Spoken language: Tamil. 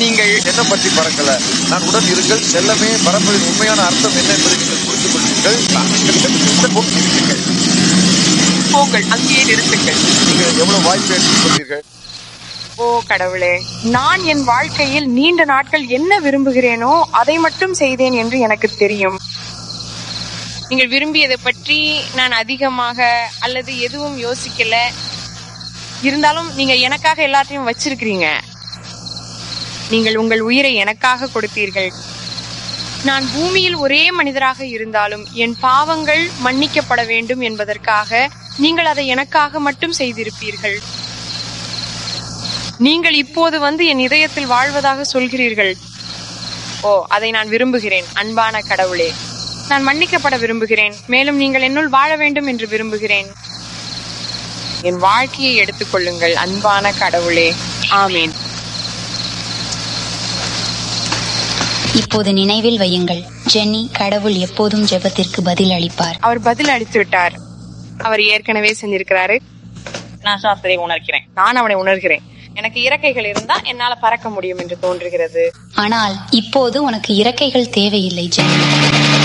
நீங்கள் என்ன பற்றி பறக்கல நான் உடன் இருங்கள் செல்லமே பறப்பதின் உண்மையான அர்த்தம் என்ன என்பதை நீங்கள் புரிந்து கொள்வீர்கள் நீங்கள் போக்குவீர்கள். போங்கள் அங்கேயே நிறுத்துங்கள் நீங்கள் எவ்வளவு வாய்ப்பு எடுத்துக்கொள்வீர்கள் ஓ கடவுளே நான் என் வாழ்க்கையில் நீண்ட நாட்கள் என்ன விரும்புகிறேனோ அதை மட்டும் செய்தேன் என்று எனக்கு தெரியும் நீங்கள் விரும்பியதை பற்றி நான் அதிகமாக அல்லது எதுவும் யோசிக்கல இருந்தாலும் நீங்க எனக்காக எல்லாத்தையும் வச்சிருக்கிறீங்க நீங்கள் உங்கள் உயிரை எனக்காக கொடுத்தீர்கள் நான் பூமியில் ஒரே மனிதராக இருந்தாலும் என் பாவங்கள் மன்னிக்கப்பட வேண்டும் என்பதற்காக நீங்கள் அதை எனக்காக மட்டும் செய்திருப்பீர்கள் நீங்கள் இப்போது வந்து என் இதயத்தில் வாழ்வதாக சொல்கிறீர்கள் ஓ அதை நான் விரும்புகிறேன் அன்பான கடவுளே நான் மன்னிக்கப்பட விரும்புகிறேன் மேலும் நீங்கள் என்னுள் வாழ வேண்டும் என்று விரும்புகிறேன் என் வாழ்க்கையை எடுத்துக்கொள்ளுங்கள் அன்பான கடவுளே ஆமீன் இப்போது நினைவில் வையுங்கள் ஜென்னி கடவுள் எப்போதும் ஜெபத்திற்கு பதில் அளிப்பார் அவர் பதில் அளித்து விட்டார் அவர் ஏற்கனவே செஞ்சிருக்கிறாரு நான் சாஸ்திரை உணர்கிறேன் நான் அவனை உணர்கிறேன் எனக்கு இறக்கைகள் இருந்தா என்னால பறக்க முடியும் என்று தோன்றுகிறது ஆனால் இப்போது உனக்கு இறக்கைகள் தேவையில்லை ஜென்னி